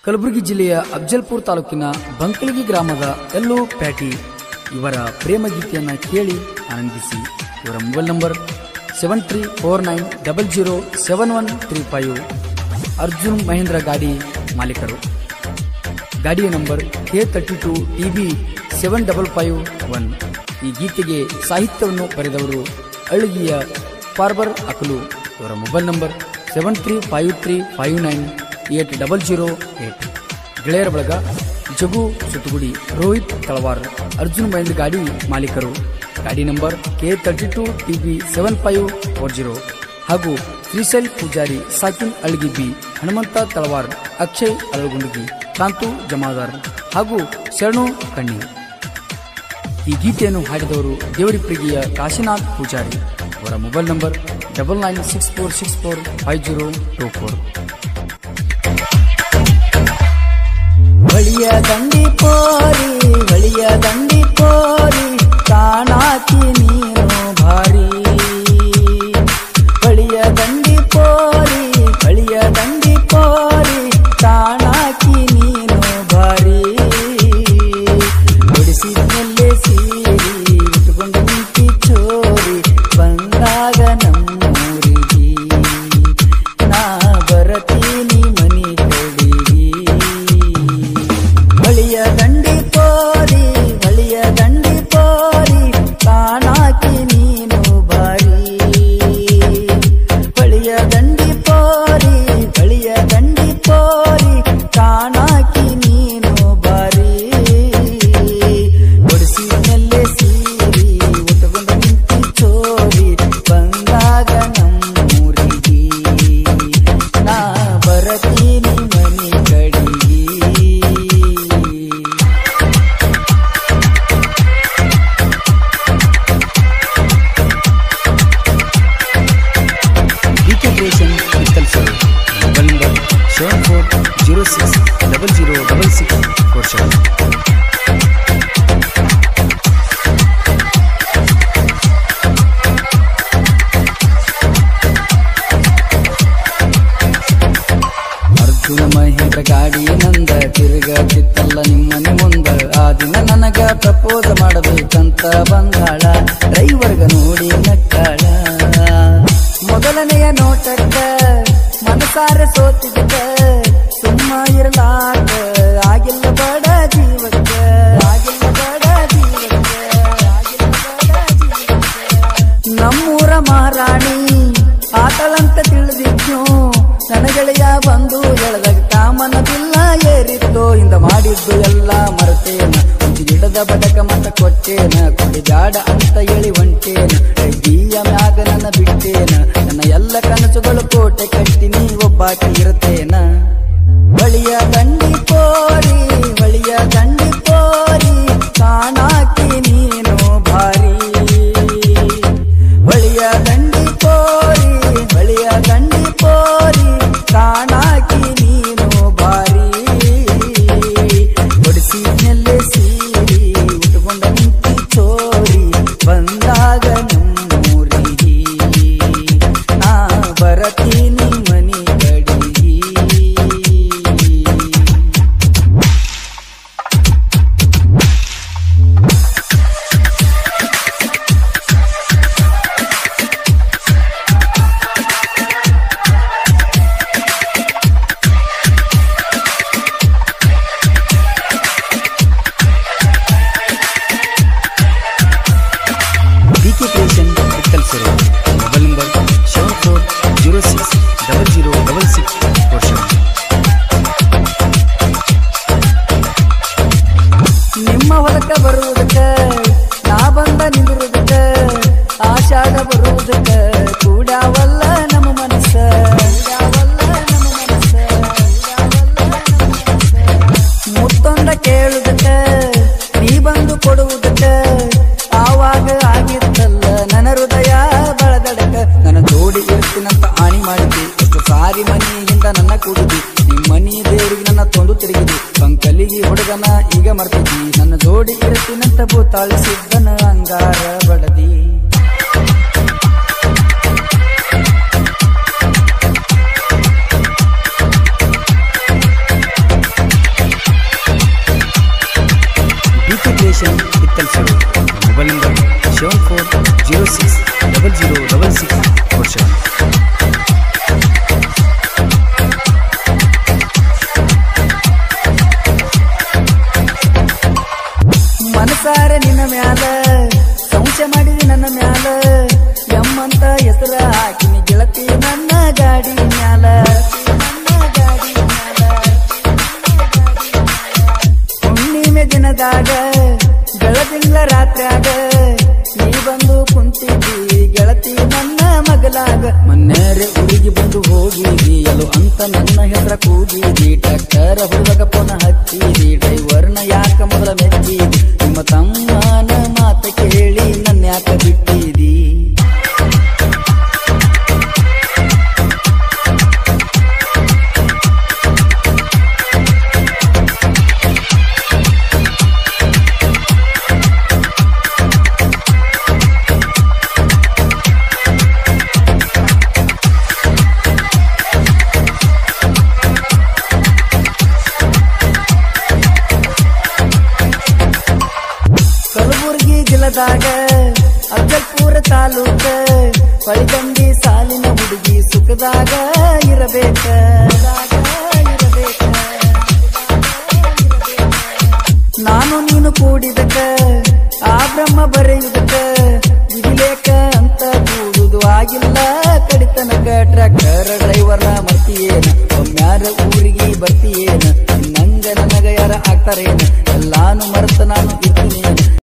ಕಲಬುರಗಿ ಜಿಲ್ಲೆಯ ಅಫ್ಜಲ್ಪುರ್ ತಾಲೂಕಿನ ಬಂಕಳಗಿ ಗ್ರಾಮದ ಎಲ್ಲೋ ಪ್ಯಾಟಿ ಇವರ ಪ್ರೇಮ ಗೀತೆಯನ್ನು ಕೇಳಿ ಆನಂದಿಸಿ ಇವರ mobile number seven three four nine double zero seven one three five Arjun Mahendra ಗಾಡಿ ಮಾಲೀಕರು ಗಾಡಿಯ number K thirty two T B seven double five one ಈ ಗೀತೆಗೆ ಸಾಹಿತ್ಯವನ್ನು ಬರೆದವರು ಅಳ್ಗಿಯ ಫಾರ್ಬರ್ ಅಕಲು ಇವರ mobile number seven three five three five nine eight double zero eight ಗೆಳೆಯರ ಬಳಗ ಜಗು ಸುತ್ತಗುಡಿ ರೋಹಿತ್ ತಳವಾರ್ ಅರ್ಜುನ್ ಮಹೇಂದ್ರ ಗಾಡಿ ಮಾಲೀಕರು ಗಾಡಿ number K thirty two T B seven five four zero ಹಾಗೂ ಶ್ರೀಶೈಲ್ ಪೂಜಾರಿ ಸಾಕಿನ್ ಅಳ್ಗಿಬ್ಬಿ ಹನುಮಂತ ತಳವಾರ್ ಅಕ್ಷಯ್ ಅಳಗುಂಡಗಿ ಕಾಂತು ಜಮಾದಾರ್ ಹಾಗೂ ಶರಣು ಕಣ್ಣಿ ಈ ಗೀತೆಯನ್ನು ಹಾಡಿದವರು ದೇವರಿಪ್ರಿಗಿಯ ಕಾಶಿನಾಥ್ ಪೂಜಾರಿ ಅವರ mobile number double nine six four six four five zero two four ಬಳಿಯ ದಂಡಿ ಪೋರಿ ಬಳಿಯ ದಂಡಿ ಪೋರಿ ಕಾಣಾಕಿ ನೀನು ಭಾರಿ ಬಳಿಯ ದಂಡಿ ಪೋರಿ ಬಳಿಯ ದಂಡಿ ಪೋರಿ ಕಾಣಾಕಿ ನೀನು ಭಾರಿ ಹೊಡಿಸಿದ್ನಲ್ಲೇ ಸೀರಿ ಉಟ್ಕೊಂಡು ನಿಂತಿ ಚೋರಿ ಬಂದಾಗ ನಮ್ಮೂರಿಗೆ ನಾ ಬರತೀನಿ ಮನಿ ಕಡಿಗಿ ಬಳಿಯ ದಂಡಿ ಪೋರಿ ಬಳಿಯ ದಂಡಿ ಪೋರಿ ಕಾಣಾಕಿ ನೀನು ಬಾರಿ ಬಳಿಯ ದಂಡಿ ಪೋರಿ ಬಳಿಯ ದಂಡಿ ಪೋರಿ ಕಾಣಾಕಿ ನೀನು ಬಾರಿ ಒಡಿಸಿನಲ್ಲೇ ಸೀರಿ ಉಟ್ಕೊಂಡ ನಿಂತಿ ಚೋರಿ ಬಂದಾಗ ನಮ್ಮೂರಿಗೆ ನಾ ಬರತೀನಿ ಮನಿ ಕಡಿಗಿ DK creation Mittal sir mobile number seven four zero six double zero double six four seven Arjuna Mahindra ಗಾಡಿ ನಂದ ತಿರುಗತ್ತಿತ್ತಲ್ಲ ನಿಮ್ಮನೆ ಮುಂದ ಆ ದಿನ ನನಗ ಪ್ರಪೋಸ್ ಮಾಡಬೇಕಂತ ಬಂದಾಳ ಡ್ರೈವರ್ಗ ನೋಡಿ ನಕ್ಕಾಳ ಮೊದಲನೆಯ ನೋಟಕ್ಕ ಮನಸಾರ ಸೋತಿದ್ದ ಸುಮ್ಮ ಇರಲಾಕ ಆಗಿಲ್ಲ ಬಡ ಜೀವಕ್ಕ ಆಗಿಲ್ಲ ಬಡ ಜೀವಕ್ಕ ಆಗಿಲ್ಲ ಬಡ ಜೀವಕ್ಕ ನಮ್ಮೂರ ಮಹಾರಾಣಿ ಆತಳಂತ ತಿಳಿದಿದ್ನು ನನ್ನ ಗೆಳೆಯ ಬಂದು ಎಳೆದಾಗ ಕಾಮನದಿಲ್ಲ ಏರಿತ್ತು ಇಂದ ಮಾಡಿದ್ದು ಎಲ್ಲ ಮರೆತೇನ ಒಂದು ಗಿಡದ ಬಡಕ ಮತ ಕೊಟ್ಟೇನ ಕೊಡಿ ಜಾಡ ಅಂತ ಹೇಳಿ ಹೊಂಟೇನ ಕೈಯ ಮ್ಯಾಗ ನನ್ನ ಬಿಟ್ಟೇನ ನನ್ನ ಎಲ್ಲ ಕನಸುಗಳು ಕೋಟೆ ಕಟ್ಟಿ ನೀ ಒಬ್ಬಾಕಿ ಇರುತ್ತೇನ ಬಳಿಯ ದಂಡಿ ಪೋರಿ ಬಳಿಯ ದಂಡಿ ಪೋರಿ ಕಾಣಾಕಿ ನೀನು ಭಾರಿ ಬಳಿಯ ದಂಡಿ ಪೋರಿ ಬಳಿಯ ದಂಡಿ ಪೋರಿ ಕಾಣಾಕಿ ನೀನು ಭಾರಿ ಹೊಡಿಸಿನಲ್ಲೇ ಸೀರಿ ಉಟ್ಕೊಂಡ ನಿಂತಿ ಚೋರಿ ಬಂದಾಗ ನಮ್ಮೂರಿಗೆ ನಾ ಬರತೀನಿ ಮನಿ ಕಡಿಗಿ DK creation Mittal sir mobile number seven four zero six double zero double six four seven ನಿಮ್ಮ ಹೊಲಕ ಬರುವುದಕ್ಕ ನಾ ಬಂದ ನಿಂದಿರುವುದಕ್ಕ ಆಷಾಢ ಬರುವುದಕ್ಕ ಕೂಡಾವಲ್ಲ ನಮ್ಮ ಮನಸ್ಸ ಕೂಡಾವಲ್ಲ ನಮ್ಮ ಮನಸ್ಸ ಕೂಡಾವಲ್ಲ ನಮ್ಮ ಮನಸ್ಸ. ಮುತ್ತೊಂದ ಕೇಳುದಕ್ಕ ನೀ ಬಂದು ಕೊಡುವುದಕ್ಕ ಆವಾಗ ಆಗಿತ್ತಲ್ಲ ನನ್ನ ಹೃದಯ ಬಳದಡಕ ನನ್ನ ಜೋಡಿ ಇರ್ತೀನಂತ ಆಣಿ ಮಾಡಿದ್ದೆ ಎಷ್ಟು ಸಾರಿ ಮನೆಯಿಂದ ನನ್ನ ಕೂಡಿದಿ ನಿಮ್ಮ ಮನಿ ದೇವರಿಗೆ ನನ್ನ ತೊಂದು ತಿರುಗಿದಿ ಬಂಕಲಿಗೆ ಹುಡುಗನ ಈಗ ಮರ್ತಿದ್ದಿ ನನ್ನ ಜೋಡಿ ಇರ್ತೀನಂತ ಭೂತಾಳಿಸಿದ್ದನ ಅಂಗಾರ ಬಡದಿ zero six double zero double six four seven ಮನಸಾರೆ ನಿನ್ನ ಮ್ಯಾಲ ಸಂಶಯ ಮಾಡಿದಿ ನನ್ನ ಮ್ಯಾಲ ಎಮ್ಮಂತ ಹೆಸರ ಹಾಕಿನಿ ಗೆಳತಿ ನನ್ನ ಗಾಡಿ ಮ್ಯಾಲ ನನ್ನ ಗಾಡಿ ಮ್ಯಾಲ. ಹುಣ್ಣಿಮೆ ದಿನದಾಗ ಬೆಳದಿಂಗ್ಳ ರಾತ್ರ್ಯಾಗ ನೀ ಬಂದು ಕುಂತಿದ್ದಿ ಗೆಳತಿ ನನ್ನ ಮಗಲಾಗ ಮೊನ್ನೆರೆ ಊರಿಗೆ ಬಂದು ಹೋಗಿದಿ ಎಲ್ಲೋ ಅಂತ ನನ್ನ ಹೆಸರ ಕೂಗಿದಿ ಟಕ್ಕರ ಹುಡುಗ ಪೋನ ಹಚ್ಚಿದಿ ಡ್ರೈವರ್ನ ಯಾಕ ಮೊದಲ ಮೆಚ್ಚಿದಿ ನಿಮ್ಮ ತಮ್ಮನ ಮಾತ ಕೇಳಿ ನನ್ನ ಯಾಕ ಬಿಟ್ಟಿದಿ ಕಲಬುರ್ಗಿ ಜಿಲ್ಲದಾಗ ಅಫಜಲ್ಪುರ ತಾಲೂಕ ಹೊಳಿದಂಡಿ ಸಾಲಿನ ಹುಡುಗಿ ಸುಖದಾಗ ಇರಬೇಕ ಇರಬೇಕ. ನಾನು ನೀನು ಕೂಡಿದಕ ಆ ಬ್ರಹ್ಮ ಬರೆಯುದಕ ವಿಲೇಕ ಅಂತ ಕೂಡುದು ಆಗಿಲ್ಲ ಕಡಿತನಕ ಟ್ರ್ಯಾಕ್ಟರ್ ಡ್ರೈವರ್ನ ಮರ್ತಿಯೇನ ಒಮ್ಮ್ಯಾರ ಊರಿಗೆ ಬರ್ತಿಯೇನ ನಂಗ ನನಗ ಯಾರ ಆಗ್ತಾರೇನ ಎಲ್ಲಾನು ಮರೆತ ನಾನು ಇದ್ದೀನಿ